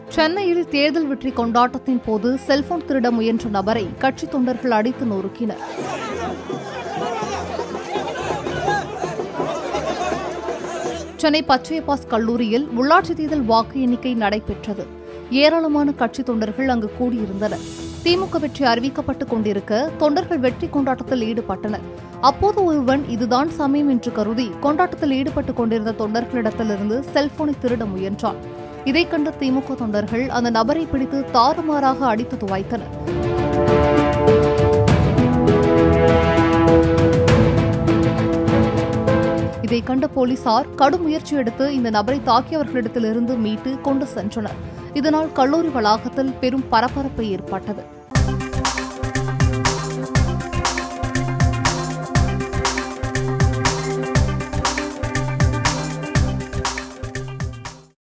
சென்னையில் தேர்தல் வெற்றி கொண்டாட்டத்தின் போது செல்போன் திருட முயன்ற நபரை கட்சித் தொண்டர்கள் அடித்து நொறுக்கினர் சென்னை பச்சையப்பாஸ் கல்லூரியில் உள்ளாட்சி தேர்தல் வாக்கு எண்ணிக்கை நடைபெற்றது ஏராளமான கட்சித் தொண்டர்கள் அங்கு கூடியிருந்தனர் திமுக வெற்றி அறிவிக்கப்பட்டுக் கொண்டிருக்க தொண்டர்கள் வெற்றி கொண்டாட்டத்தில் ஈடுபட்டனர் அப்போது ஒருவன் இதுதான் சமயம் என்று கருதி கொண்டாட்டத்தில் ஈடுபட்டுக் கொண்டிருந்த தொண்டர்களிடத்திலிருந்து செல்போனை திருட முயன்றான் இதைக் கண்ட திமுக தொண்டர்கள் அந்த நபரை பிடித்து தாறுமாறாக அடித்து துவைத்தனர் இதை கண்ட போலீசார் கடும் முயற்சி எடுத்து இந்த நபரை தாக்கியவர்களிடத்திலிருந்து மீட்டு கொண்டு சென்றனர் இதனால் கல்லூரி வளாகத்தில் பெரும் பரபரப்பு ஏற்பட்டது